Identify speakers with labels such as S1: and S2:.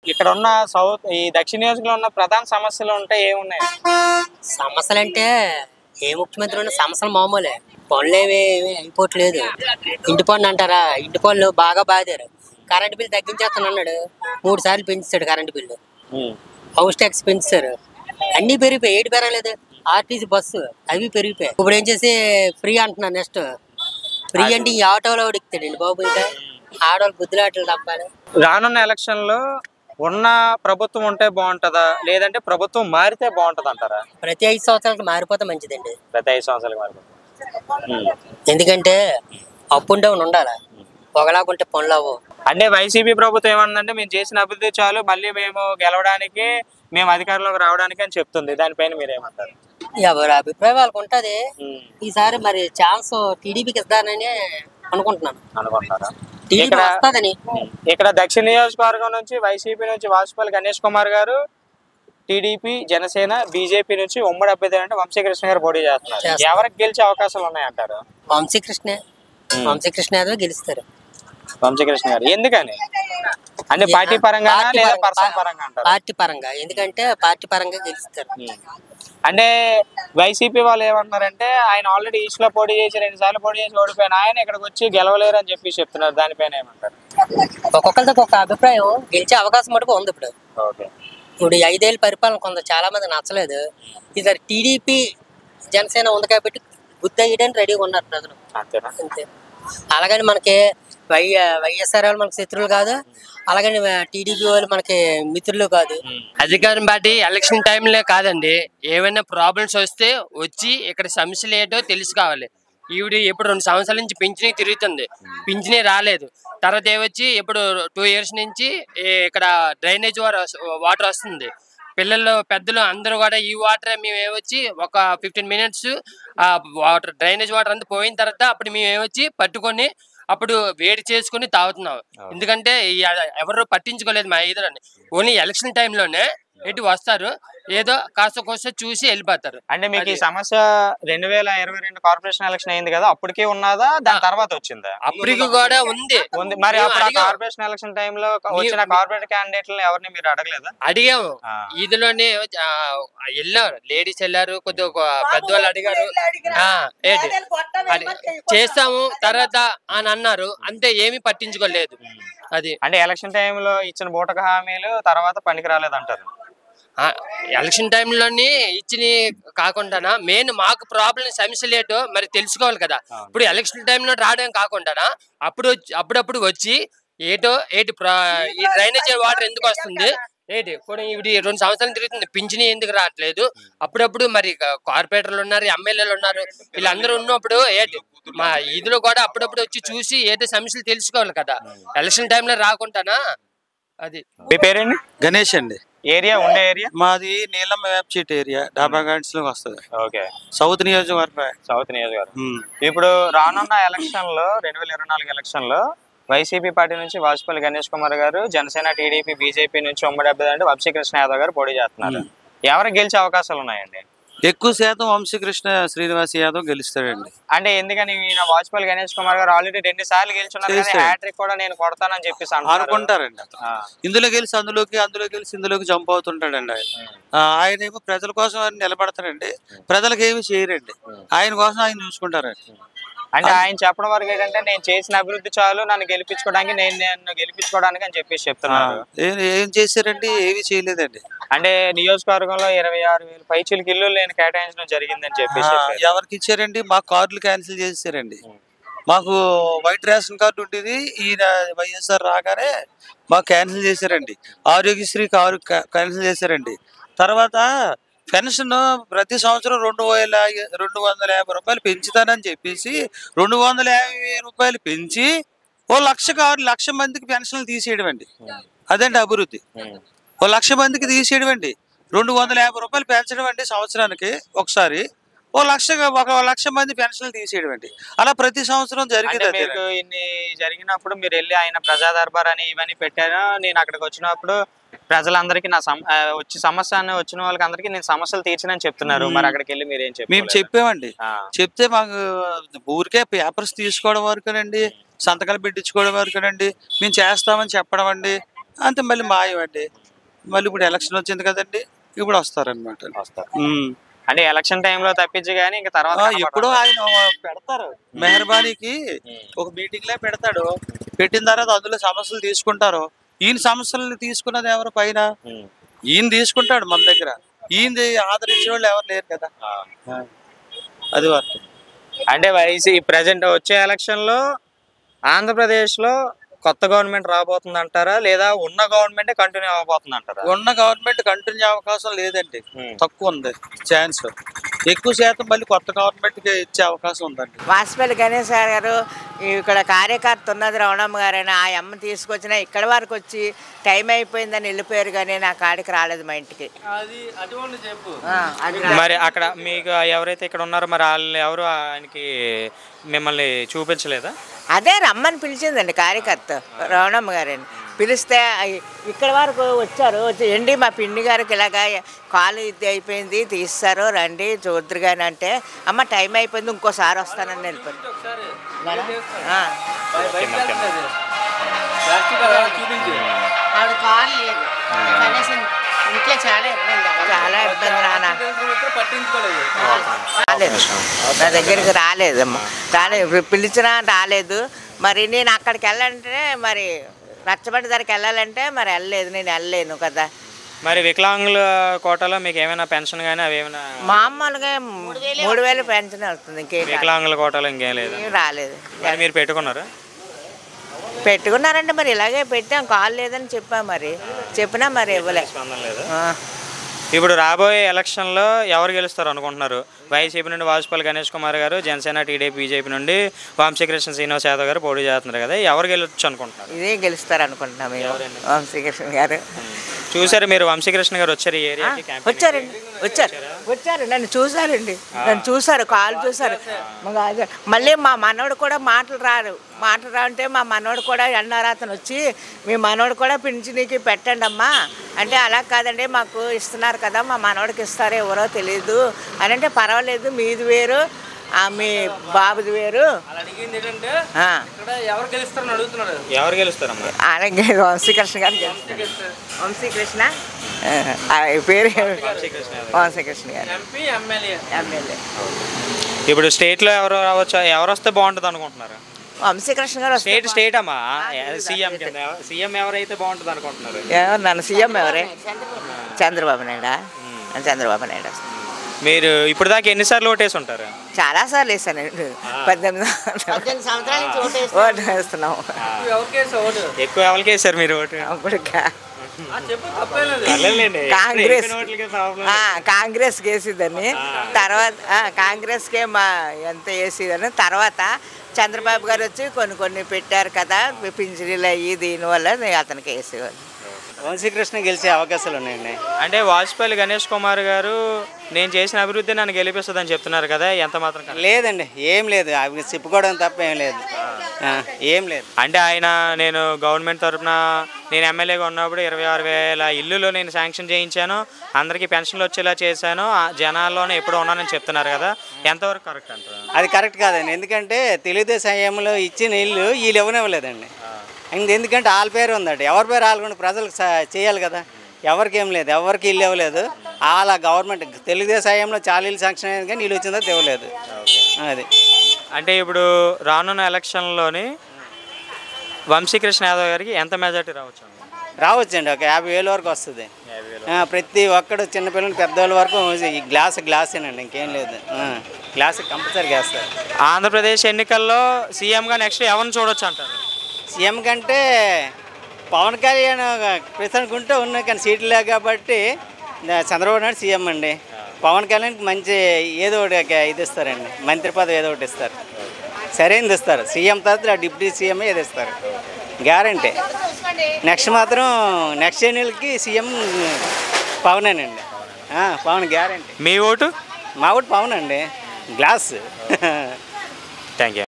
S1: ఇక్కడ ఉన్న సౌత్ ఈ దక్షిణ నియోజకవర్గంలో ఉన్న ప్రధాన సమస్యలు ఉంటే ఏమున్నాయి
S2: సమస్యలు అంటే ఏ ముఖ్యమంత్రి ఉన్న సమస్యలు మామూలే పనులు ఏమి ఏమీ అయిపోవట్లేదు ఇంటి పన్ను అంటారా ఇంటి పనులు బాగా బాధారు కరెంట్ బిల్ తగ్గించేస్తాను అన్నాడు మూడు సార్లు పెంచాడు కరెంట్ బిల్లు హౌస్ ట్యాక్స్ పెంచారు అన్నీ పెరిగిపోయి ఏడు పెరగలేదు ఆర్టీసీ బస్సు అవి పెరిగిపోయాయి ఇప్పుడు ఏం చేసి ఫ్రీ అంటున్నా నెక్స్ట్ ఫ్రీ అంటే ఈ ఆటోలో ఉడికితాడండి బాబు ఇంకా ఆడవాళ్ళు బుద్ధులాటలు తప్పాలి
S1: రానున్న ఎలక్షన్ లో ఉన్న ప్రభుత్వం ఉంటే బాగుంటుందా లేదంటే ప్రభుత్వం మారితే బాగుంటది అంటారా
S2: ప్రతి ఐదు సంవత్సరాలకు మారిపోతే మంచిదండి
S1: ప్రతి ఐదు సంవత్సరాలకు మారిపోతుంది
S2: ఎందుకంటే అప్ అండ్ డౌన్ ఉండాలి ఒకలాగుంటే పనులు అవ్వవు
S1: అంటే వైసీపీ ప్రభుత్వం ఏమన్నదంటే మేము చేసిన అభివృద్ధి చాలు మళ్ళీ మేము గెలవడానికి మేము అధికారంలోకి రావడానికి అని చెప్తుంది దానిపైన మీరు ఏమంటారు
S2: ఎవరి అభిప్రాయం వాళ్ళకు ఉంటుంది ఈసారి మరి ఛాన్స్ టీడీపీకి ఇస్తానని అనుకుంటున్నాను
S1: అనుకుంటారా
S2: టీడీపీ
S1: ఇక్కడ
S2: వస్తుందని
S1: ఇక్కడ దక్షిణ నియోజకవర్గం నుంచి వైసీపీ నుంచి వాసుపల్లి గణేష్ కుమార్ గారు టీడీపీ జనసేన బీజేపీ నుంచి ఉమ్మడి అభ్యర్థి అంటే వంశీకృష్ణ గారు పోటీ చేస్తున్నారు
S2: చేస్తారు.
S1: ఎవరికి గెలిచే అవకాశాలు ఉన్నాయంటారు
S2: వంశీకృష్ణ వంశీకృష్ణ యాదవ్ గెలుస్తారు
S1: వంశీకృష్ణ గారు ఎందుకని అంటే పార్టీ పరంగా
S2: పార్టీ
S1: లేదా
S2: పరంగా-
S1: పర్సన్ పరంగా అంటారు
S2: పార్టీ పరంగా ఎందుకంటే పార్టీ పరంగా గెలుస్తారు
S1: అంటే వైసీపీ వాళ్ళు ఏమంటున్నారంటే ఆయన ఆల్రెడీ ఈస్ట్ లో పోటీ చేసి రెండు సార్లు పోటీ చేసి ఓడిపోయిన ఆయన ఇక్కడికి వచ్చి గెలవలేరు అని చెప్పి చెప్తున్నారు దానిపైన ఏమంటారు
S2: ఒక్కొక్కరితో ఒక్కొక్క అభిప్రాయం గెలిచే అవకాశం మటుకు ఉంది ఇప్పుడు
S1: ఓకే
S2: ఇప్పుడు ఈ ఐదేళ్ళ పరిపాలన కొంత చాలా మంది నచ్చలేదు ఈసారి టీడీపీ జనసేన ఉంది కాబట్టి బుద్ధి అయ్యడానికి రెడీగా ఉన్నారు ప్రజలు
S1: అంతేనా
S2: అంతే అలాగని మనకి వై వైఎస్ఆర్ వాళ్ళు మనకి శత్రువులు కాదు అలాగని టీడీపీ వాళ్ళు మనకి మిత్రులు కాదు
S3: అధికారం పార్టీ ఎలక్షన్ టైంలో కాదండి ఏమైనా ప్రాబ్లమ్స్ వస్తే వచ్చి ఇక్కడ సమస్యలు ఏంటో తెలుసుకోవాలి ఈవిడ ఇప్పుడు రెండు సంవత్సరాల నుంచి పింఛనీ తిరుగుతుంది పింఛనీ రాలేదు తర్వాత ఏమొచ్చి ఇప్పుడు టూ ఇయర్స్ నుంచి ఈ ఇక్కడ డ్రైనేజ్ వాటర్ వస్తుంది పిల్లలు పెద్దలు అందరూ కూడా ఈ వాటర్ మేము ఏమొచ్చి ఒక ఫిఫ్టీన్ మినిట్స్ ఆ వాటర్ డ్రైనేజ్ వాటర్ అంతా పోయిన తర్వాత అప్పుడు మేము ఏమొచ్చి పట్టుకొని అప్పుడు వేడి చేసుకొని తాగుతున్నాం ఎందుకంటే ఈ ఎవరు పట్టించుకోలేదు మా ఇద్దరు ఓన్లీ ఎలక్షన్ టైంలోనే ఎటు వస్తారు ఏదో కాస్త కోస్త చూసి వెళ్ళిపోతారు
S1: అంటే మీకు ఈ
S3: అది-
S1: సమస్య రెండు వేల ఇరవై రెండు కార్పొరేషన్ ఎలక్షన్ అయింది కదా అప్పటికే ఉన్నదా దాని తర్వాత వచ్చిందా
S3: అప్పటికి కూడా ఉంది
S1: ఉంది మరి
S3: మేము
S1: అప్పుడు ఆ
S3: అడిగాం.
S1: కార్పొరేషన్ ఎలక్షన్ టైంలో వచ్చిన కార్పొరేట్ క్యాండిడేట్లను ఎవరిని మీరు అడగలేదా
S3: అడిగాము
S1: ఆ.
S3: ఇదిలోనే ఆ, వెళ్ళారు లేడీస్ వెళ్ళారు కొద్దిగా ఒక పెద్దవాళ్ళు అడిగారు ఆ, ఏంటి అది చేస్తాము తర్వాత అని అన్నారు అంతే ఏమీ పట్టించుకోలేదు అది
S1: అంటే ఎలక్షన్ టైంలో ఇచ్చిన బూటక హామీలు తర్వాత పనికి రాలేదంటారు
S3: ఆ, ఎలక్షన్ టైంలోని ఇచ్చిన కాకుండా మెయిన్ మాకు ప్రాబ్లం సమస్యలు ఏంటో మరి తెలుసుకోవాలి కదా ఇప్పుడు ఎలక్షన్ టైంలో రావడం కాకుండా అప్పుడు వచ్చి- అప్పుడప్పుడు వచ్చి ఏటో ఏటి ప్రా- ఈ డ్రైనేజ్ వాటర్ ఎందుకు వస్తుంది ఏంటి ఇప్పుడు ఇవి రెండు సంవత్సరాలు తిరుగుతుంది పింఛని ఎందుకు రావట్లేదు అప్పుడప్పుడు మరి కార్పొరేటర్లు ఉన్నారు ఎమ్మెల్యేలు ఉన్నారు వీళ్ళందరూ ఉన్నప్పుడు ఏంటి మా ఇదిలో కూడా అప్పుడప్పుడు వచ్చి చూసి ఏదో సమస్యలు తెలుసుకోవాలి కదా ఎలక్షన్ టైంలో రాకుండానా అది
S1: మీ పేరేంటి
S4: గణేష్ అండి
S1: ఏరియా ఉండే ఏరియా
S4: మాది నీలం వేప్చీట్ ఏరియా డాబా గార్డ్స్ లోకి వస్తుంది
S1: ఓకే
S4: సౌత్ నియోజకవర్గం
S1: సౌత్ నియోజకవర్గం
S4: ఉమ్.
S1: ఇప్పుడు రానున్న ఎలక్షన్ లో రెండు వేల ఇరవై నాలుగు ఎలక్షన్ లో వైసీపీ పార్టీ నుంచి వాజ్పేయి గణేష్ కుమార్ గారు జనసేన టీడీపీ బీజేపీ నుంచి ఉమ్మడి అభ్యర్థి అంటే వంశీకృష్ణ యాదవ్ గారు పోటీ చేస్తున్నారు ఎవరు గెలిచే అవకాశాలు ఉన్నాయండి
S4: ఎక్కువ శాతం వంశీకృష్ణ శ్రీనివాస్ యాదవ్ గెలుస్తాడండి
S1: అంటే ఎందుకని ఈయన వాజ్పేయి గణేష్ కుమార్ గారు ఆల్రెడీ రెండు సార్లు గెలుచున్నారు కానీ
S4: చేశాడు.
S1: హ్యాట్రిక్ కూడా నేను కొడతానని చెప్పేసి అంటున్నారు.
S4: అనుకుంటారండి అతను.
S1: ఆ,
S4: ఇందులో గెలిచి అందులోకి అందులో గెలిచి ఇందులోకి జంప్ అవుతుంటాడండి ఆయన ఆ, ఆయన ఏమో ప్రజల కోసం ఆయన నిలబడతాడండి ప్రజలకు ఏమి చేయరండి ఆయన కోసం ఆయన చూసుకుంటారండి
S1: అంటే ఆయన చెప్పడం వరకు ఏంటంటే నేను చేసిన అభివృద్ధి చాలు నన్ను గెలిపించుకోవడానికి నేను నన్ను గెలిపించుకోవడానికి అని చెప్పేసి
S4: ఆ,
S1: చెప్తున్నారు
S4: ఏం ఏం చేశారండి ఏమీ చేయలేదండి
S1: అంటే నియోజకవర్గంలో ఇరవై ఆరు వేల పైచీలకి ఇల్లు నేను కేటాయించడం జరిగిందని చెప్పేసి
S4: ఆ,
S1: చెప్పారు.
S4: ఎవరికి ఇచ్చారండి మా కార్డులు క్యాన్సిల్ చేశారండి మాకు వైట్ రేషన్ కార్డు ఉండేది ఈయన వైఎస్ఆర్ రాగానే మాకు క్యాన్సిల్ చేశారండి ఆరోగ్యశ్రీ కారు క్యాన్సిల్ చేశారండి తర్వాత పెన్షన్ ప్రతి సంవత్సరం రెండు వేల రెండు వందల యాభై రూపాయలు పెంచుతానని చెప్పేసి రెండు వందల యాభై రూపాయలు పెంచి ఓ లక్షకు ఆరు లక్ష మందికి పెన్షన్లు తీసేయడం అండి అదండి అభివృద్ధి ఓ లక్ష మందికి తీసేయడం అండి రెండు వందల యాభై రూపాయలు పెంచడం అండి సంవత్సరానికి ఒకసారి ఓ లక్ష ఒక లక్ష మంది పెన్షన్లు తీసేయడం అండి అలా ప్రతి సంవత్సరం
S1: అంటే
S4: జరిగేది అదే.
S1: మీకు ఇన్ని జరిగినప్పుడు మీరు వెళ్ళి ఆయన ప్రజా దర్బార్ అని ఇవన్నీ పెట్టారు నేను అక్కడికి వచ్చినప్పుడు ప్రజలందరికీ నా సమ ఆ, వచ్చి సమస్య అని వచ్చిన వాళ్ళకి అందరికీ నేను సమస్యలు తీర్చినని చెప్తున్నారు మరి అక్కడికి వెళ్ళి మీరు ఏం
S4: మేము
S1: చెప్పారు
S4: చెప్పామండి చెప్తే మాకు ఊరికే పేపర్స్ తీసుకోవడం వరకునండి సంతకాలు పెట్టించుకోవడం వరకునండి మేము చేస్తామని చెప్పడం అండి అంతే మళ్ళీ మాయం అండి మళ్ళీ ఇప్పుడు ఎలక్షన్ వచ్చింది కదండి ఇప్పుడు వస్తారనమాట
S1: వస్తారు అంటే ఎలక్షన్ టైంలో తప్పించి కానీ ఇంకా తర్వాత
S4: ఎప్పుడో ఆయన పెడతారు మెహర్బానీకి ఒక మీటింగ్ లే పెడతాడు పెట్టిన తర్వాత అందులో సమస్యలు తీసుకుంటారు ఈయన సమస్యలను తీసుకున్నది ఎవరు పైన
S1: ఉమ్.
S4: ఈయన తీసుకుంటాడు మన దగ్గర ఈయన ఆదరించిన వాళ్ళు ఎవరు లేరు కదా అది వార్త
S1: అంటే వైసీ ప్రజెంట్ వచ్చే ఎలక్షన్ లో ఆంధ్రప్రదేశ్ లో కొత్త గవర్నమెంట్ రాబోతుంది అంటారా లేదా ఉన్న గవర్నమెంట్ కంటిన్యూ అవబోతుంది అంటారా
S4: ఉన్న గవర్నమెంట్ కంటిన్యూ అవకాశం లేదండి
S1: ఉమ్.
S4: తక్కువ ఉంది ఛాన్స్ ఎక్కువ శాతం మళ్ళీ కొత్త గవర్నమెంట్ కి ఇచ్చే అవకాశం ఉందండి
S5: వాసుపల్లి గణేష్ గారు గారు ఇక్కడ కార్యకర్త ఉన్నది రమణమ్మ గారని ఆ అమ్మ తీసుకొచ్చిన ఇక్కడ వరకు వచ్చి టైం అయిపోయిందని వెళ్ళిపోయారు కానీ నా కాడికి రాలేదు మా ఇంటికి ఆ, అది రా-
S1: మరి అక్కడ మీకు ఎవరైతే ఇక్కడ ఉన్నారో మరి వాళ్ళు ఎవరు ఆయనకి మిమ్మల్ని చూపించలేదా
S5: అదే రమ్మని పిలిచిందండి కార్యకర్త రమణమ్మ గారని పిలిస్తే అయ్- ఇక్కడ వరకు వచ్చారు వచ్చి ఏంటి మా పిండి గారికి ఇలాగా కాలు ఇది అయిపోయింది తీస్తారు రండి చూద్దరు కానీ అంటే అమ్మ టైం అయిపోయింది ఇంకోసారి వస్తానని వెళ్ళిపోయింది ఆ. అది కాలు లేదు కనీసం ఇంట్లో చాలా ఇబ్బంది చాలా ఇబ్బంది నాన్న రాలేదు నా దగ్గరికి రాలేదమ్మా రాలేదు పిలిచినా రాలేదు మరి నేను అక్కడికి వెళ్ళాలంటే మరి రచ్చబండి దగ్గరికి వెళ్ళాలంటే మరి వెళ్ళలేదు నేను వెళ్ళలేను కదా
S1: మరి వికలాంగుల కోటలో మీకు ఏమైనా పెన్షన్ కానీ అవి ఏమైనా
S5: మామూలుగా మూడు వేలు పెన్షన్ వస్తుంది ఇంకేం రాలేదు.
S1: వికలాంగుల కోటలో ఇంకేం లేదా
S5: ఏం రాలేదు
S1: మరి మీరు పెట్టుకున్నారా
S5: పెట్టుకున్నారంటే మరి ఇలాగే పెట్టాం కాల్ లేదని చెప్పాం మరి చెప్పినా మరి ఇవ్వలే
S1: స్పందన లేదా
S5: ఆ.
S1: ఇప్పుడు రాబోయే ఎలక్షన్లో ఎవరు గెలుస్తారు అనుకుంటున్నారు వైసీపీ నుండి వాజ్పేయి గణేష్ కుమార్ గారు జనసేన టీడీపీ బీజేపీ నుండి వంశీకృష్ణ శ్రీనివాస్ యాదవ్ గారు పోటీ చేస్తున్నారు కదా ఎవరు గెలవచ్చు అనుకుంటున్నారు
S5: ఇదే గెలుస్తారు అనుకుంటున్నాం మేము వంశీకృష్ణ గారు
S1: చూసారు మీరు వంశీకృష్ణ గారు వచ్చారు ఈ ఏరియాకి క్యాంపెయిన్
S5: వచ్చారండి వచ్చారు వచ్చారు నన్ను చూసారండి నన్ను చూసారు కాలు చూసారు మగ అదే- మళ్ళీ మా మనవడు కూడా మాటలు రారు మాటలు రా అంటే మా మనవడు కూడా అన్నారు అతను వచ్చి మీ మనవడు కూడా పింఛనీకి పెట్టండి అమ్మా అంటే అలా కాదండి మాకు ఇస్తున్నారు కదా మా మనవడికి ఇస్తారో ఎవరో తెలియదు అని అంటే పర్వాలేదు మీది వేరు ఆ, మీ బాబుది వేరు
S3: అడిగింది ఏంటంటే
S5: ఆ,
S3: ఇక్కడ ఎవరు గెలుస్తారని అడుగుతున్నాడు
S1: ఎవరు గెలుస్తారమ్మా
S5: అలాగే వంశీకృష్ణ గారు గెలుస్తారు. వంశీకృష్ణ ఆ, ఆ పేరు
S1: వంశీకృష్ణ యాదవ్.
S5: వంశీకృష్ణ గారు
S3: ఎంపీ ఎమ్మెల్యే
S5: ఎమ్మెల్యే
S1: ఇప్పుడు స్టేట్లో ఎవరు రావచ్చు ఎవరు వస్తే బాగుంటుంది అనుకుంటున్నారు
S5: వంశీకృష్ణ గారు వస్తే
S1: స్టేట్ స్టేట్ అమ్మా సీఎం కింద సీఎం ఎవరైతే బాగుంటుంది అనుకుంటున్నారు
S5: ఎవరు నన్ను సీఎం ఎవరే చంద్రబాబు నాయుడా చంద్రబాబు నాయుడు వస్తారు.
S1: మీరు ఇప్పుడు దాకా ఎన్నిసార్లు ఓటేసి ఉంటారు
S5: చాలా సార్లు వేసానండి పద్దెనిమిది
S2: సంవత్సరాల నుంచి ఓటేసి
S5: ఓటు వేస్తున్నాం
S3: ఎవరికి వేసావు ఓటు
S1: ఎక్కువ ఎవరికి వేసారు మీరు ఓటు
S5: అప్పుడు కా-
S3: ఆ, చెప్పు తప్పేలేదు
S1: పర్లేదులేండి.
S5: కాంగ్రెస్
S1: ఎక్కడ ఓట్లకి ప్రాబ్లం
S5: ఆ, కాంగ్రెస్ వేసేదని తర్వాత ఆ, కాంగ్రెస్కే మా ఎంత వేసేదని తర్వాత చంద్రబాబు గారు వచ్చి కొన్ని కొన్ని పెట్టారు కదా పింఛనీలు అయ్యి దీనివల్ల నేను అతనికి వేసేవాళ్ళు
S6: వంశీకృష్ణ గెలిచే అవకాశాలు ఉన్నాయండి
S1: అంటే వాజ్పేయి గణేష్ కుమార్ గారు నేను చేసిన అభివృద్ధి నన్ను గెలిపిస్తుందని చెప్తున్నారు కదా ఎంత మాత్రం కరెక్ట్?
S6: లేదండి ఏం లేదు అవి చెప్పుకోవడం తప్ప ఏం లేదు ఆ, ఏం లేదు
S1: అంటే ఆయన నేను గవర్నమెంట్ తరఫున నేను ఎమ్మెల్యేగా ఉన్నప్పుడు ఇరవై ఆరు వేల ఇల్లులు నేను శాంక్షన్ చేయించాను అందరికీ పెన్షన్లు వచ్చేలా చేశాను ఆ జనాల్లోనే ఎప్పుడు ఉన్నానని చెప్తున్నారు కదా ఎంతవరకు కరెక్ట్ అంటారు
S6: అది కరెక్ట్ కాదండి ఎందుకంటే తెలుగుదేశం హయాంలో ఇచ్చిన ఇల్లు వీళ్ళు ఇవ్వనివ్వలేదండి ఇంక ఎందుకంటే వాళ్ళ పేరు ఉందండి ఎవరి పేరు వాళ్ళకుండా ప్రజలకు స- చేయాలి కదా ఎవరికి ఏం లేదు ఎవరికి ఇల్లు ఇవ్వలేదు వాళ్ళ గవర్నమెంట్ తెలుగుదేశం హయాంలో చాలా ఇల్లు శాంక్షన్ అయింది కానీ ఇల్లు వచ్చిందో ఇవ్వలేదు అది
S1: అంటే ఇప్పుడు రానున్న ఎలక్షన్లోని వంశీకృష్ణ యాదవ్ గారికి ఎంత మెజార్టీ రావచ్చు
S6: రావచ్చండి ఒక యాభై వేల వరకు వస్తుంది ఆ, ప్రతి ఒక్కడు చిన్నపిల్లలు పెద్దవాళ్ళ వరకు ఈ గ్లాస్ గ్లాసేనండి ఇంకేం లేదు ఆ, గ్లాస్ కంపల్సరీ వేస్తారు
S1: ఆంధ్రప్రదేశ్ ఎన్నికల్లో సీఎంగా నెక్స్ట్ ఎవరిని చూడొచ్చు అంటారు
S6: సీఎం కంటే పవన్ కళ్యాణ్ ప్రస్తుతానికి ఉంటే ఉన్నాయి కానీ సీట్లు లేవు కాబట్టి ఆ, చంద్రబాబు నాయుడు సీఎం అండి పవన్ కళ్యాణ్కి మంచి ఏదో ఒకటి ఒక ఇది ఇస్తారండి మంత్రి పదవి ఏదో ఒకటి ఇస్తారు సరైనది ఇస్తారు సీఎం తర్వాత డిప్యూటీ సీఎం ఏది ఇస్తారు గ్యారంటీ నెక్స్ట్ మాత్రం నెక్స్ట్ ఎన్నికలకి సీఎం పవనేనండి ఆ, పవన్ గ్యారంటీ
S1: మీ ఓటు
S6: మా ఊటి పవన్ అండి గ్లాస్
S1: థ్యాంక్ యూ